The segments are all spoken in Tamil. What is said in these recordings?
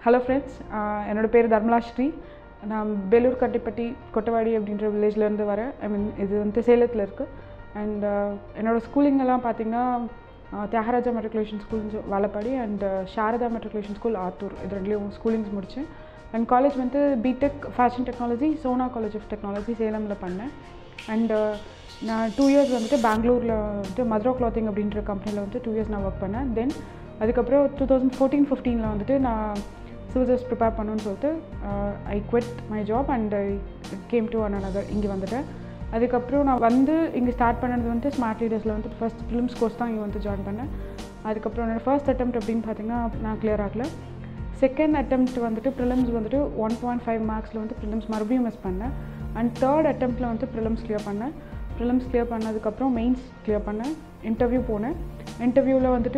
ஹலோ ஃப்ரெண்ட்ஸ் என்னோட பேர் தர்மலா ஸ்ரீ நான் பேலூர் கட்டிப்பட்டி கொட்டவாடி அப்படின்ற வில்லேஜ்லேருந்து வரேன் ஐ மீன் இது வந்து சேலத்தில் இருக்குது அண்ட் என்னோடய ஸ்கூலிங் எல்லாம் பார்த்தீங்கன்னா ah, Thiagaraja matriculation school Vazhapadi and Sarada matriculation school Attur இது ரெண்டுலேயும் ஸ்கூலிங்ஸ் முடித்தேன் அண்ட் காலேஜ் வந்து B Tech fashion technology Sona college of technology சேலமில் பண்ணேன் அண்ட் நான் டூ இயர்ஸ் வந்துட்டு பெங்களூரில் வந்துட்டு மதுரா கிளாத்திங் அப்படின்ற கம்பெனியில் வந்து டூ இயர்ஸ் நான் ஒர்க் பண்ணேன் தென் அதுக்கப்புறம் டூ தௌசண்ட் ஃபோர்டீன் ஃபிஃப்டீனில் வந்துட்டு நான் சிவில் சர்வீஸ் ப்ரிப்பேர் பண்ணணும்னு சொல்லிட்டு I quit my job and I came to an another இங்கே வந்துட்டேன் அதுக்கப்புறம் நான் வந்து இங்கே ஸ்டார்ட் பண்ணது வந்து ஸ்மார்ட் லீடர்ஸில் வந்து ஃபர்ஸ்ட் ஃபிலிம்ஸ் கோர்ஸ் தான் இங்கே வந்து ஜாயின் பண்ணேன் அதுக்கப்புறம் என்னோடய ஃபர்ஸ்ட் attempt அப்படின்னு பார்த்தீங்கன்னா நான் கிளியர் ஆகல செகண்ட் attempt வந்துட்டு ப்ரிலிம்ஸ் வந்துட்டு ஒன் பாயிண்ட் ஃபைவ் மார்க்ஸில் வந்து ப்ரிலிம்ஸ் மறுபடியும் மிஸ் பண்ணேன் அண்ட் தேர்ட் அட்டெம்ப்ட்டில் வந்து ப்ரிலிம்ஸ் கிளியர் பண்ணேன் ப்ரிலிம்ஸ் கிளியர் பண்ணதுக்கப்புறம் மெயின்ஸ் கிளியர் பண்ணேன் இன்டர்வியூ போனேன் இன்டர்வியூவில் வந்துட்டு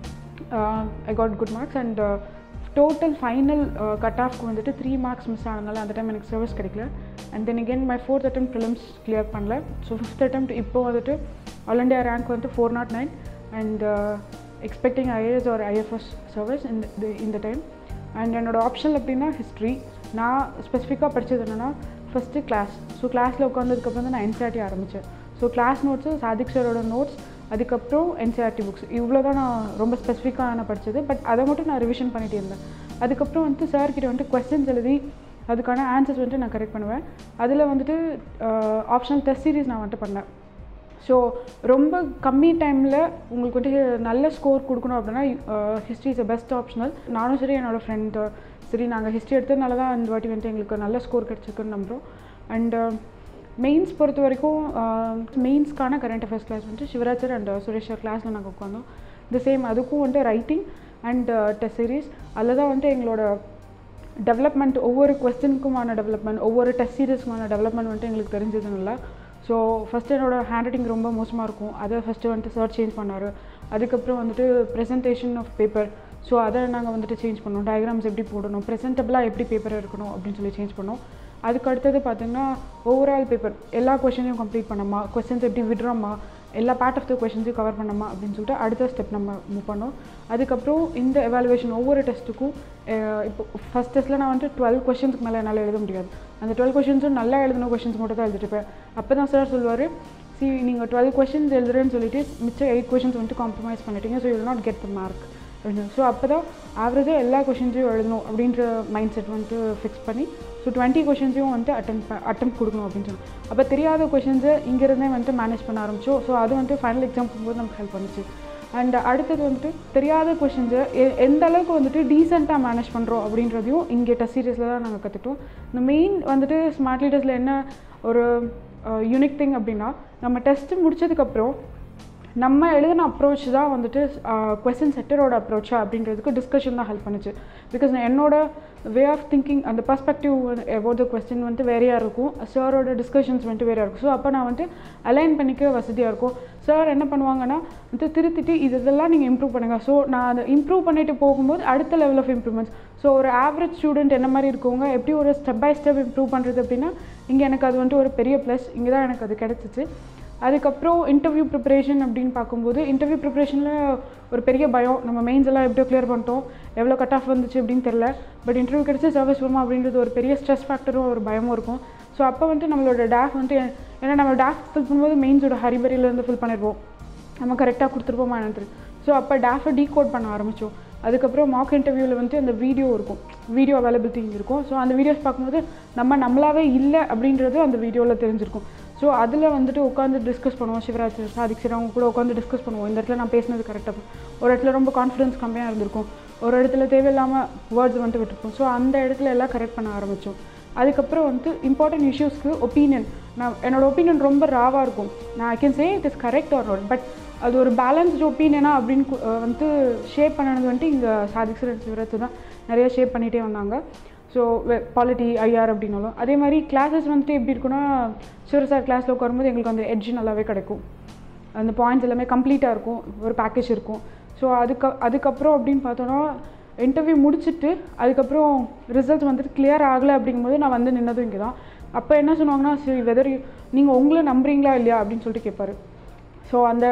I got good marks and total final cut ஆஃப்க்கு வந்துட்டு த்ரீ மார்க்ஸ் மிஸ் ஆனதுனால அந்த டைம் எனக்கு சர்வீஸ் கிடைக்கல and then again my fourth attempt prelims clear பண்ணல ஸோ ஃபிஃப்த் attempt இப்போ வந்துட்டு ஆல் இண்டியா ரேங்க் வந்து four not nine and expecting IAS ஒரு ஐஎஃப்எஸ் சர்வீஸ் இந்த இந்த டைம் அண்ட் என்னோட ஆப்ஷன் எப்படின்னா ஹிஸ்ட்ரி நான் ஸ்பெசிஃபிக்காக படித்தது என்னென்னா ஃபஸ்ட்டு கிளாஸ் ஸோ கிளாஸில் உட்காந்ததுக்கப்புறம் தான் நான் என்சிஆர்டி ஆரம்பித்தேன் ஸோ கிளாஸ் நோட்ஸு சாதிக் சாரோட நோட்ஸ் அதுக்கப்புறம் என்சிஆர்டி புக்ஸ் இவ்வளோ தான் நான் ரொம்ப ஸ்பெசிஃபிக்காக நான் படித்தது பட் அதை மட்டும் நான் ரிவிஷன் பண்ணிகிட்டே இருந்தேன் அதுக்கப்புறம் வந்துட்டு சார் கிட்ட வந்துட்டு கொஸ்டின்ஸ் எழுதி அதுக்கான ஆன்சர்ஸ் வந்துட்டு நான் கரெக்ட் பண்ணுவேன் அதில் வந்துட்டு ஆப்ஷனல் டெஸ்ட் சீரிஸ் நான் வந்துட்டு பண்ணேன் ஸோ ரொம்ப கம்மி டைமில் உங்களுக்கு வந்துட்டு நல்ல ஸ்கோர் கொடுக்கணும் அப்படின்னா history is a best optional நானும் சரி என்னோடய ஃப்ரெண்டு சரி நாங்கள் ஹிஸ்ட்ரி எடுத்ததுனால தான் இந்த வாட்டி வந்துட்டு எங்களுக்கு நல்ல ஸ்கோர் கிடச்சிருக்குன்னு நம்புகிறோம் அண்டு மெயின்ஸ் பொறுத்த வரைக்கும் மெயின்ஸ்க்கான கரண்ட் அஃபேர்ஸ் கிளாஸ் வந்துட்டு சிவராஜர் அண்ட் சுரேஷ் கிளாஸில் நாங்கள் உட்காந்தோம் இந்த சேம் அதுக்கும் வந்துட்டு ரைட்டிங் அண்ட் டெஸ்ட் சீரிஸ் அதில் தான் வந்துட்டு எங்களோட டெவலப்மெண்ட் ஒவ்வொரு கொஸ்டினுக்குமான டெவலப்மெண்ட் ஒவ்வொரு டெஸ்ட் சீரியஸ்க்குமான டெவலப்மெண்ட் வந்துட்டு எங்களுக்கு தெரிஞ்சதுனால ஸோ ஃபஸ்ட்டு என்னோட ஹேண்ட் ரைட்டிங் ரொம்ப மோசமாக இருக்கும் அதை ஃபஸ்ட்டு வந்துட்டு சார் சேஞ்ச் பண்ணார் அதுக்கப்புறம் வந்துட்டு ப்ரெசன்டேஷன் ஆஃப் பேப்பர் ஸோ அதை நாங்கள் வந்துட்டு சேஞ்ச் பண்ணோம் டயக்ராம்ஸ் எப்படி போடணும் ப்ரெசென்டபிளாக எப்படி பேப்பர் இருக்கணும் அப்படின்னு சொல்லி சேஞ்ச் பண்ணோம் அதுக்கு அடுத்தது பார்த்தீங்கன்னா ஓவரால் பேப்பர் எல்லா கொஷனையும் கம்ப்ளீட் பண்ணோமா கொஸ்டின்ஸ் எப்படி விடுறோமா எல்லா பார்ட் ஆஃப் த கொஷின்ஸையும் கவர் பண்ணோமா அப்படின்னு சொல்லிட்டு அடுத்த ஸ்டெப் நம்ம மூவ் பண்ணோம் அதுக்கப்புறம் இந்த எவாலுவேஷன் ஒவ்வொரு டெஸ்ட்டுக்கும் இப்போ ஃபஸ்ட் டெஸ்ட்டில் நான் வந்துட்டு டுவெல் கொஷின்ஸ்க்கு மேலே என்னால் எழுத முடியாது அந்த டுவெல் கொஷின்ஸும் நல்லா எழுதின கொஷின்ஸ் மட்டும் தான் எழுதிட்டுருப்பேன் அப்போ தான் சார் சொல்லுவார் சி நீங்கள் டுவெல் கொஷின்ஸ் எழுதுறேன்னு சொல்லிட்டு மிச்சம் எயிட் கொஷின்ஸ் வந்துட்டு காம்ப்ரமைஸ் பண்ணிட்டீங்க so you not get the mark அப்படின்னு ஸோ அப்போ தான் ஆவரேஜாக எல்லா கொஷின்ஸையும் எழுதணும் அப்படின்ற மைண்ட் செட் வந்துட்டு ஃபிக்ஸ் பண்ணி ஸோ டுவெண்ட்டி கொஷின்ஸையும் வந்துட்டு அட்டம் அட்டம் கொடுக்கணும் அப்படின்னு சொல்லி அப்போ தெரியாத கொஷின்ஸை இங்கேருந்தே வந்துட்டு மேனேஜ் பண்ண ஆரம்பிச்சோம் ஸோ அது வந்துட்டு ஃபைனல் எக்ஸாம் போகும்போது நமக்கு ஹெல்ப் பண்ணுச்சு அண்ட் அடுத்தது வந்துட்டு தெரியாத கொஷின்ஸை எந்த அளவுக்கு வந்துட்டு டீசெண்டாக மேனேஜ் பண்ணுறோம் அப்படின்றதையும் இங்கே டெஸ்ட் சீரியஸில் தான் நாங்கள் கற்றுட்டோம் இந்த மெயின் வந்துட்டு ஸ்மார்ட் லீடர்ஸில் என்ன ஒரு யூனிக் திங் அப்படின்னா நம்ம டெஸ்ட்டு முடிச்சதுக்கப்புறம் நம்ம எழுதின அப்ரோச் தான் வந்துட்டு கொஸ்டின் செட்டரோட அப்ரோச்சா அப்படின்றதுக்கு டிஸ்கஷன் தான் ஹெல்ப் பண்ணுச்சு பிகாஸ் என்னோட வே ஆஃப் திங்கிங் அந்த பர்ஸ்பெக்டிவ் அபவுட் த கொஸ்டின் வந்துட்டு வேறையாக இருக்கும் சாரோட டிஸ்கஷன்ஸ் வந்துட்டு வேறையாக இருக்கும் ஸோ அப்போ நான் வந்துட்டு அலைன் பண்ணிக்க வசதியாக இருக்கும் சார் என்ன பண்ணுவாங்கன்னா வந்து திருத்திட்டு இது இதெல்லாம் நீங்கள் இம்ப்ரூவ் பண்ணுங்கள் ஸோ நான் அதை இம்ப்ரூவ் பண்ணிட்டு போகும்போது அடுத்த லெவல் ஆஃப் இம்ப்ரூவ்மெண்ட்ஸ் ஸோ ஒரு ஆவரேஜ் ஸ்டூடெண்ட் என்ன மாதிரி இருக்கவங்க எப்படி ஒரு ஸ்டெப் பை ஸ்டெப் இம்ப்ரூவ் பண்ணுறது அப்படின்னா இங்கே எனக்கு அது வந்துட்டு ஒரு பெரிய ப்ளஸ் இங்கே தான் எனக்கு அது கிடச்சிச்சு அதுக்கப்புறம் இன்டர்வியூ ப்ரிப்பரேஷன் அப்படின்னு பார்க்கும்போது இன்டர்வியூ ப்ரிப்பரேஷனில் ஒரு பெரிய பயம் நம்ம மெயின்ஸ் எல்லாம் எப்படியோ கிளியர் பண்ணிட்டோம் எவ்வளோ கட் ஆஃப் வந்துச்சு அப்படின்னு தெரில பட் இன்டர்வியூ கிடச்சி சர்வீஸ் வருமா அப்படின்றது ஒரு பெரிய ஸ்ட்ரெஸ் ஃபேக்டரும் ஒரு பயமும் இருக்கும் ஸோ அப்போ வந்துட்டு நம்மளோட டேஃப் வந்துட்டு ஏன்னா நம்ம டேஃப் ஃபில் பண்ணும்போது மெயின்ஸோட ஹரிபரியிலேருந்து ஃபில் பண்ணிடுவோம் நம்ம கரெக்டாக கொடுத்துருப்போமா என்னது ஸோ அப்போ டேஃபை டீகோட் பண்ண ஆரம்பித்தோம் அதுக்கப்புறம் மார்க் இன்டர்வியூவில் வந்து அந்த வீடியோ இருக்கும் வீடியோ அவைலபிலிட்டி இருக்கும் ஸோ அந்த வீடியோஸ் பார்க்கும்போது நம்ம நம்மளாவே இல்லை அப்படின்றது அந்த வீடியோவில் தெரிஞ்சிருக்கும் ஸோ அதில் வந்துட்டு உட்காந்து டிஸ்கஸ் பண்ணுவோம் சிவராஜ் சாதிக் சார் அவங்க கூட உட்காந்து டிஸ்கஸ் பண்ணுவோம் இந்த இடத்துல நான் பேசினது கரெக்டாக ஒரு இடத்துல ரொம்ப கான்ஃபிடன்ஸ் கம்மியாக இருந்திருக்கும் ஒரு இடத்துல தேவையில்லாமல் வேர்ட்ஸ் வந்துட்டு விட்டுருப்போம் ஸோ அந்த இடத்துல எல்லாம் கரெக்ட் பண்ண ஆரம்பித்தோம் அதுக்கப்புறம் வந்து இம்பார்ட்டன்ட் இஷ்யூஸ்க்கு ஒப்பீனியன் நான் என்னோடய ஒப்பீனியன் ரொம்ப ராவாக இருக்கும் நான் I can say it is correct or not but அது ஒரு பேலன்ஸ்டு ஒப்பீனியனா அப்படின்னு வந்து ஷேப் பண்ணது வந்துட்டு இங்கே சாதிக் சார் சிவராஜ் தான் நிறைய ஷேப் பண்ணிகிட்டே வந்தாங்க ஸோ பாலிட்டி ஐஆர் அப்படின்னாலும் அதே மாதிரி கிளாஸஸ் வந்துட்டு எப்படி இருக்குன்னா சிவர சார் கிளாஸில் உட்காரும்போது எங்களுக்கு அந்த எட்ஜ் நல்லாவே கிடைக்கும் அந்த பாயிண்ட்ஸ் எல்லாமே கம்ப்ளீட்டாக இருக்கும் ஒரு பேக்கேஜ் இருக்கும் ஸோ அதுக்கு அதுக்கப்புறம் அப்படின்னு பார்த்தோன்னா இன்டர்வியூ முடிச்சுட்டு அதுக்கப்புறம் ரிசல்ட்ஸ் வந்துட்டு கிளியர் ஆகலை அப்படிங்கும்போது நான் வந்து நின்னதும் இங்கே தான் அப்போ என்ன சொன்னாங்கன்னா சரி வெதர் நீங்கள் உங்களை நம்புறீங்களா இல்லையா அப்படின்னு சொல்லிட்டு கேட்பாரு ஸோ அந்த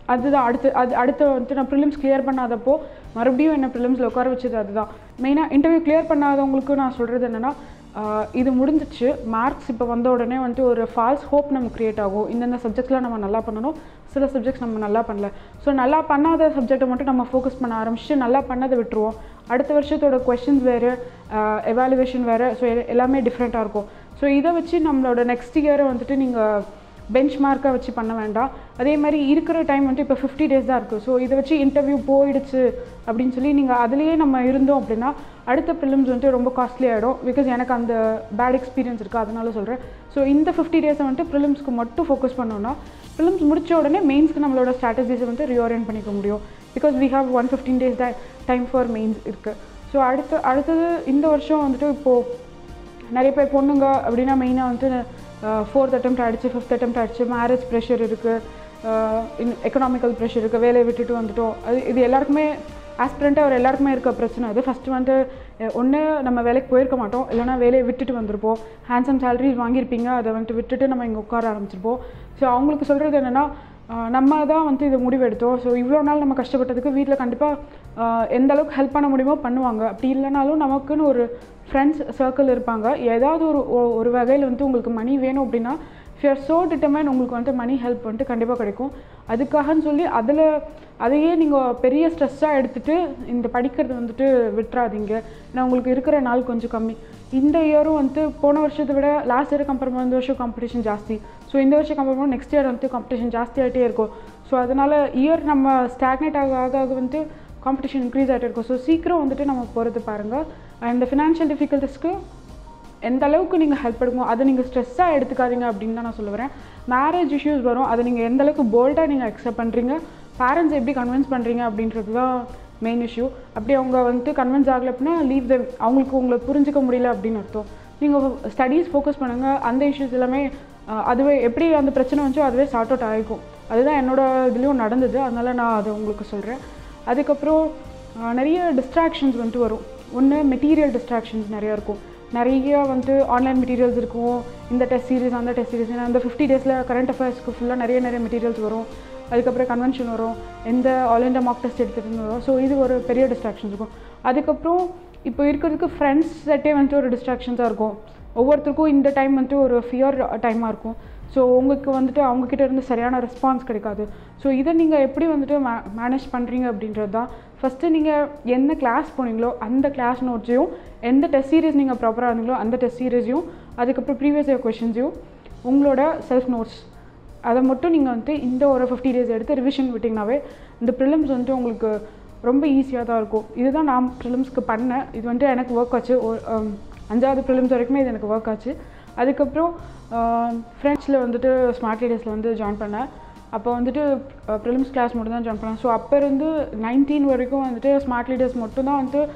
அதுதான் அடுத்து அது அடுத்து வந்துட்டு நான் ப்ரிலிம்ஸ் கிளியர் பண்ணாதப்போ மறுபடியும் என்ன ப்ரிலிம்ஸில் உட்கார வச்சது அதுதான் மெயினாக இன்டர்வியூ கிளியர் பண்ணாதவங்களுக்கு நான் சொல்கிறது என்னென்னா இது முடிஞ்சிச்சு மார்க்ஸ் இப்போ வந்த உடனே வந்துட்டு ஒரு ஃபால்ஸ் ஹோப் நமக்கு க்ரியேட் ஆகும் இந்தந்த சப்ஜெக்ட்ஸ்லாம் நம்ம நல்லா பண்ணணும் சில சப்ஜெக்ட்ஸ் நம்ம நல்லா பண்ணல ஸோ நல்லா பண்ணாத சப்ஜெக்ட்டை மட்டும் நம்ம ஃபோக்கஸ் பண்ண ஆரம்பிச்சு நல்லா பண்ணதை விட்டுருவோம் அடுத்த வருஷத்தோட கொஷின்ஸ் வேறு எவாலுவேஷன் வேறு ஸோ எல்லாமே டிஃப்ரெண்ட்டாக இருக்கும் ஸோ இதை வச்சு நம்மளோட நெக்ஸ்ட் இயரை வந்துட்டு நீங்கள் பெஞ்ச் மார்க்காக வச்சு பண்ண வேண்டாம் அதே மாதிரி இருக்கிற டைம் வந்துட்டு இப்போ ஃபிஃப்டி டேஸ் தான் இருக்குது ஸோ இதை வச்சு இன்டர்வியூ போயிடுச்சு அப்படின்னு சொல்லி நீங்கள் அதுலேயே நம்ம இருந்தோம் அப்படின்னா அடுத்த ப்ரிலிம்ஸ் வந்துட்டு ரொம்ப காஸ்ட்லி ஆகிடும் பிகாஸ் எனக்கு அந்த பேட் எக்ஸ்பீரியன்ஸ் இருக்குது அதனால சொல்கிறேன் ஸோ இந்த ஃபிஃப்டி டேஸை வந்துட்டு ப்ரிலிம்ஸ்க்கு மட்டும் ஃபோக்கஸ் பண்ணோன்னா ப்ரிலிம்ஸ் முடிச்ச உடனே மெயின்ஸ்க்கு நம்மளோட ஸ்ட்ராட்டஜிஸை வந்து ரியோரியன்ட் பண்ணிக்க முடியும் because we have one fifteen days தான் டைம் ஃபார் மெயின்ஸ் இருக்குது ஸோ அடுத்து அடுத்தது இந்த வருஷம் வந்துட்டு இப்போது நிறைய பேர் பொண்ணுங்க அப்படின்னா மெயினாக வந்துட்டு ஃபோர்த் அட்டம் ஆகிடுச்சு ஃபிஃப்த் அட்டம் ஆகிடுச்சு மேரேஜ் ப்ரெஷர் இருக்குது எக்கனாமிக்கல் ப்ரெஷர் இருக்குது வேலையை விட்டுட்டு வந்துட்டோம் அது இது எல்லாருக்குமே ஆஸ்பிரண்ட்டாக ஒரு எல்லாருக்குமே இருக்க பிரச்சனை அது ஃபஸ்ட்டு வந்துட்டு ஒன்று நம்ம வேலைக்கு போயிருக்க மாட்டோம் இல்லைனா வேலையை விட்டுட்டு வந்திருப்போம் ஹேண்ட்ஸம் சேலரிஸ் வாங்கியிருப்பீங்க அதை வந்துட்டு விட்டுட்டு நம்ம இங்கே உட்கார ஆரம்பிச்சிருப்போம் ஸோ அவங்களுக்கு சொல்கிறது என்னென்னா நம்ம தான் வந்து இதை முடிவெடுத்தோம் ஸோ இவ்வளோ நாள் நம்ம கஷ்டப்பட்டதுக்கு வீட்டில் கண்டிப்பாக எந்த அளவுக்கு ஹெல்ப் பண்ண முடியுமோ பண்ணுவாங்க அப்படி இல்லைனாலும் நமக்குன்னு ஒரு ஃப்ரெண்ட்ஸ் சர்க்கிள் இருப்பாங்க ஏதாவது ஒரு ஒரு வகையில் வந்து உங்களுக்கு மணி வேணும் அப்படின்னா ஃபியர் ஸோ டிட்டர்மைன் உங்களுக்கு வந்துட்டு மணி ஹெல்ப் வந்துட்டு கண்டிப்பாக கிடைக்கும் அதுக்காகன்னு சொல்லி அதில் அதையே நீங்கள் பெரிய ஸ்ட்ரெஸ்ஸாக எடுத்துகிட்டு இந்த படிக்கிறது வந்துட்டு விட்டுறாதீங்க ஏன்னா உங்களுக்கு இருக்கிற நாள் கொஞ்சம் கம்மி இந்த இயரும் வந்து போன வருஷத்தை விட லாஸ்ட் இயர் கம்பேர் பண்ண இந்த வருஷம் காம்படிஷன் ஜாஸ்தி ஸோ இந்த வருஷம் கம்பேர் பண்ண நெக்ஸ்ட் இயர் வந்து காம்படிஷன் ஜாஸ்தியாகிட்டே இருக்கும் ஸோ அதனால் இயர் நம்ம ஸ்டாக்னேட் ஆக ஆக ஆக வந்து காம்படிஷன் இன்க்ரீஸ் ஆகிட்டே இருக்கும் ஸோ சீக்கிரம் வந்துட்டு நம்ம போகிறது பாருங்கள் இந்த ஃபினான்ஷியல் டிஃபிகல்ட்டிஸ்க்கு எந்த அளவுக்கு நீங்கள் ஹெல்ப் எடுக்கணும் அதை நீங்கள் ஸ்ட்ரெஸ்ஸாக எடுத்துக்காதீங்க அப்படின்னு தான் நான் சொல்ல வரேன் மேரேஜ் இஷ்யூஸ் வரும் அதை நீங்கள் எந்த அளவுக்கு போல்டாக நீங்கள் அக்செப்ட் பண்ணுறீங்க பேரண்ட்ஸ் எப்படி கன்வின்ஸ் பண்ணுறீங்க அப்படின்றது தான் மெயின் இஷ்யூ அப்படி அவங்க வந்துட்டு கன்வின்ஸ் ஆகலை அப்படின்னா லீவ் தெம் அவங்களுக்கு உங்களை புரிஞ்சிக்க முடியல அப்படின்னு அர்த்தம் நீங்கள் ஸ்டடீஸ் ஃபோக்கஸ் பண்ணுங்கள் அந்த இஷ்யூஸ் எல்லாமே அதுவே எப்படி அந்த பிரச்சனை வந்துச்சோ அதுவே சார்ட் அவுட் ஆகிக்கும் அதுதான் என்னோடய இதுலேயும் நடந்தது அதனால் நான் அதை உங்களுக்கு சொல்கிறேன் அதுக்கப்புறம் நிறைய டிஸ்ட்ராக்ஷன்ஸ் வந்துட்டு வரும் ஒன்று மெட்டீரியல் டிஸ்ட்ராக்ஷன்ஸ் நிறையா இருக்கும் நிறைய வந்துட்டு ஆன்லைன் மெட்டீரியல்ஸ் இருக்கும் இந்த டெஸ்ட் சீரிஸ் அந்த டெஸ்ட் சீரிஸ் ஏன்னா அந்த ஃபிஃப்டி டேஸில் கரண்ட் அஃபேர்ஸ்க்கு ஃபுல்லாக நிறைய நிறைய மெட்டீரியல்ஸ் வரும் அதுக்கப்புறம் கன்வென்ஷன் வரும் எந்த ஆல் இண்டியா மார்க் டெஸ்ட் எடுத்துகிட்டு வரும் ஸோ இது ஒரு பெரிய டிஸ்ட்ராக்ஷன்ஸ் இருக்கும் அதுக்கப்புறம் இப்போ இருக்கிறதுக்கு ஃப்ரெண்ட்ஸ் செட்டே வந்துட்டு ஒரு டிஸ்ட்ராக்ஷன்ஸாக இருக்கும் ஒவ்வொருத்தருக்கும் இந்த டைம் வந்துட்டு ஒரு ஃபியர் டைமாக இருக்கும் ஸோ உங்களுக்கு வந்துட்டு அவங்கக்கிட்ட இருந்து சரியான ரெஸ்பான்ஸ் கிடைக்காது ஸோ இதை நீங்கள் எப்படி வந்துட்டு மே மேனேஜ் பண்ணுறீங்க அப்படின்றது தான் ஃபஸ்ட்டு நீங்கள் என்ன கிளாஸ் போனீங்களோ அந்த கிளாஸ் நோட்ஸையும் எந்த டெஸ்ட் சீரீஸ் நீங்கள் ப்ராப்பராக இருந்தீங்களோ அந்த டெஸ்ட் சீரீஸையும் அதுக்கப்புறம் ப்ரீவியஸ் இயர் கொஷின்ஸையும் உங்களோட செல்ஃப் நோட்ஸ் அதை மட்டும் நீங்கள் வந்துட்டு இந்த ஒரு ஃபிஃப்டி டேஸ் எடுத்து ரிவிஷன் விட்டிங்கனாவே இந்த ப்ரிலிம்ஸ் வந்துட்டு உங்களுக்கு ரொம்ப ஈஸியாக தான் இருக்கும் இதுதான் நான் ப்ரிலிம்ஸ்க்கு பண்ணேன் இது வந்துட்டு எனக்கு ஒர்க் ஆச்சு அஞ்சாவது ப்ரிலிம்ஸ் வரைக்குமே இது எனக்கு ஒர்க் ஆச்சு அதுக்கப்புறம் ஃப்ரெண்ட்ஸில் வந்துட்டு ஸ்மார்ட் லீடர்ஸில் வந்து ஜாயின் பண்ணேன் அப்போ வந்துட்டு ப்ரிலிம்ஸ் கிளாஸ் மட்டும் தான் ஜாயின் பண்ணேன் ஸோ அப்போ இருந்து நைன்டீன் வரைக்கும் வந்துட்டு ஸ்மார்ட் லீடர்ஸ் மட்டும் தான் வந்துட்டு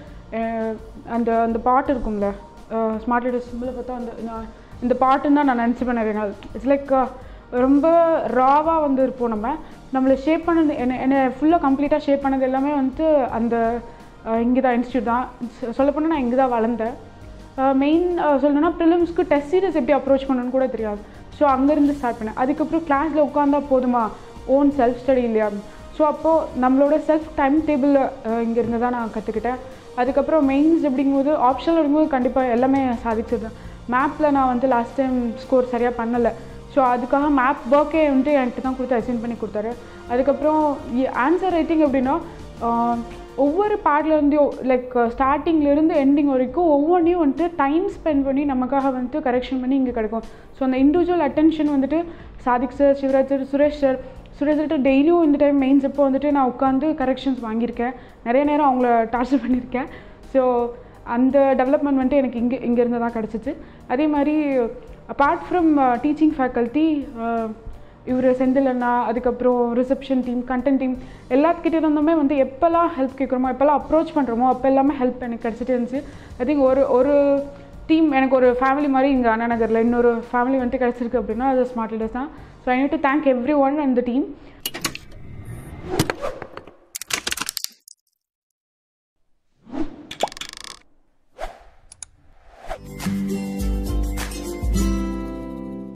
அந்த அந்த பாட்டு இருக்கும்ல ஸ்மார்ட் லீடர்ஸ் சிம்பிளை பார்த்தா அந்த நான் இந்த பாட்டுன்னு தான் நான் நினச்சிப்பேன் நிறைய நாள் இட்ஸ் லைக் ரொம்ப ராவாக வந்து இருப்போம் நம்ம நம்மளை ஷேப் பண்ணது என்ன என்னை ஃபுல்லாக கம்ப்ளீட்டாக ஷேப் பண்ணது எல்லாமே வந்துட்டு அந்த இங்கே தான் இன்ஸ்டியூட் தான் சொல்லப்போனால் நான் இங்கே தான் வளர்ந்தேன் மெயின் சொல்லணும்னா ப்ரிலிம்ஸ்க்கு டெஸ்ட் சீரிஸ் எப்படி அப்ரோச் பண்ணணும்னு கூட தெரியாது ஸோ அங்கேருந்து ஸ்டார்ட் பண்ணேன் அதுக்கப்புறம் கிளாஸில் உட்காந்தா போதுமா ஓன் செல்ஃப் ஸ்டடி இல்லையா ஸோ அப்போது நம்மளோட செல்ஃப் டைம் டேபிள் இங்கேருந்து தான் நான் கற்றுக்கிட்டேன் அதுக்கப்புறம் மெயின்ஸ் அப்படிங்கும்போது ஆப்ஷனல் இருக்கும்போது கண்டிப்பாக எல்லாமே சாதிச்சது மேப்பில் நான் வந்து லாஸ்ட் டைம் ஸ்கோர் சரியாக பண்ணலை ஸோ அதுக்காக மேப் ஒர்க்கே வந்துட்டு என்கிட்ட தான் கொடுத்து அசைன் பண்ணி கொடுத்தாரு அதுக்கப்புறம் ஆன்சர் ரைட்டிங் அப்படின்னா ஒவ்வொரு பார்ட்லேருந்தையும் லைக் ஸ்டார்டிங்லேருந்து எண்டிங் வரைக்கும் ஒவ்வொன்றையும் வந்துட்டு டைம் ஸ்பெண்ட் பண்ணி நமக்காக வந்துட்டு கரெக்ஷன் பண்ணி இங்கே கிடைக்கும் ஸோ அந்த இண்டிவிஜுவல் அட்டென்ஷன் வந்துட்டு Sadiq sir Sivaraj sir Suresh sir Suresh சார்கிட்ட டெய்லியும் இந்த டைம் மெயின்ஸ் அப்போ வந்துட்டு நான் உட்காந்து கரெக்ஷன்ஸ் வாங்கியிருக்கேன் நிறைய நேரம் அவங்கள டார்ச்சர் பண்ணியிருக்கேன் ஸோ அந்த டெவலப்மெண்ட் வந்துட்டு எனக்கு இங்கே இங்கேருந்து தான் கிடச்சிச்சு அதே மாதிரி அப்பார்ட் ஃப்ரம் டீச்சிங் ஃபேக்கல்ட்டி இவர் செந்தில் அண்ணா அதுக்கப்புறம் ரிசப்ஷன் டீம் கண்டென்ட் டீம் எல்லாத்துக்கிட்ட இருந்துமே வந்து எப்போல்லாம் ஹெல்ப் கேட்குறோமோ எப்போல்லாம் அப்ரோச் பண்ணுறோமோ அப்போ எல்லாமே ஹெல்ப் எனக்கு கிடச்சிட்டே இருந்துச்சு ஐ திங்க் ஒரு ஒரு டீம் எனக்கு ஒரு ஃபேமிலி மாதிரி இங்கே அண்ணா நகரில் இன்னொரு ஃபேமிலி வந்துட்டு கிடச்சிருக்கு அப்படின்னா அது ஸ்மார்ட் லீடர்ஸ் தான் so I need to thank everyone and the team